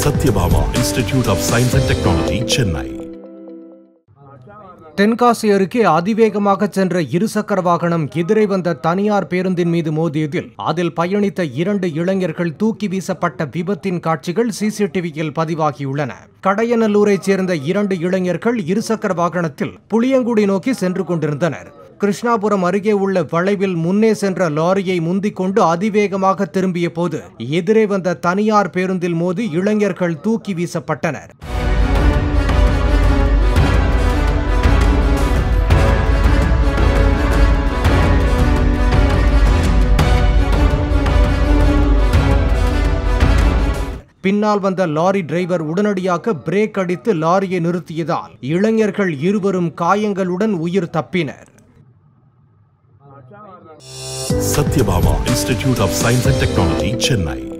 Satyabama Institute of Science and Technology, Chennai. Tenkasi அருகே அதிவேகமாக சென்ற இருசக்கர வாகனம் எதிரே வந்த தனியார் பேருந்தின் மீது மோதியதில் அதில் பயணித்த இரண்டு இளைஞர்கள் தூக்கி வீசப்பட்ட விபத்தின் காட்சிகள் சிசிடிவியில் பதிவாகியுள்ளன கடையநல்லூரைச் சேர்ந்த இரண்டு இளைஞர்கள் இருசக்கர வாகனத்தில் புளியங்குடி நோக்கி சென்று கொண்டிருந்தனர் கிருஷ்ணாபுரம் அருகே உள்ள வளைவில் முன்னே சென்ற லாரியை முந்திக் கொண்டு அதிவேகமாக திரும்பிய போது எதிரே வந்த தனியார் பேருந்தில் மோதி இளைஞர்கள் தூக்கி வீசப்பட்டனர் பின்னால் வந்த லாரி டிரைவர் உடனடியாக பிரேக் அடித்து லாரியை நிறுத்தியதால் இளைஞர்கள் இருவரும் காயங்களுடன் உயிர் தப்பினர் Satyabama Institute of Science and Technology, Chennai.